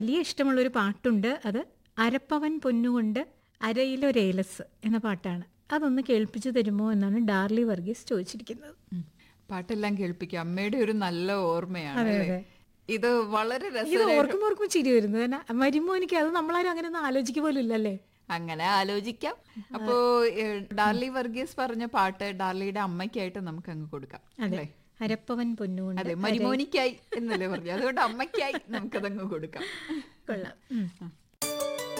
വലിയ ഇഷ്ടമുള്ളൊരു പാട്ടുണ്ട് അത് അരപ്പവൻ പൊന്നുകൊണ്ട് അരയിലൊരേലസ് എന്ന പാട്ടാണ് അതൊന്ന് കേൾപ്പിച്ചു തരുമോ എന്നാണ് ഡാർലി വർഗീസ് ചോദിച്ചിരിക്കുന്നത് ഉം. പാട്ടെല്ലാം കേൾപ്പിക്കും അമ്മയുടെ ഒരു നല്ല ഓർമ്മയാണ് അതെ, അല്ലേ? അതെ. ഇത് വളരെ ഇത് രസകരമായിട്ട് ഓർക്കുമ്പോൾ ഓർക്കുമ്പോൾ ചിരി വരുന്നു കാരണം വരുമ്പോൾ എനിക്ക് അത് നമ്മളാരും അങ്ങനെ ഒന്നും ആലോചിക്കുക പോലും ഇല്ലല്ലേ അങ്ങനെ ആലോചിക്കാം അപ്പോ ഏഹ്, ഡാർലി വർഗീസ് പറഞ്ഞ പാട്ട് ഡാർലിയുടെ അമ്മയ്ക്കായിട്ട് നമുക്ക് അങ്ങ് കൊടുക്കാം അല്ലേ അരപ്പവൻ പൊന്നുകൊണ്ട് അതെ മരിമോനിക്കായി എന്നല്ലേ പറഞ്ഞു അതുകൊണ്ട് അമ്മയ്ക്കായി നമുക്കതങ്ങ് കൊടുക്കാം കൊള്ളാം ഉം.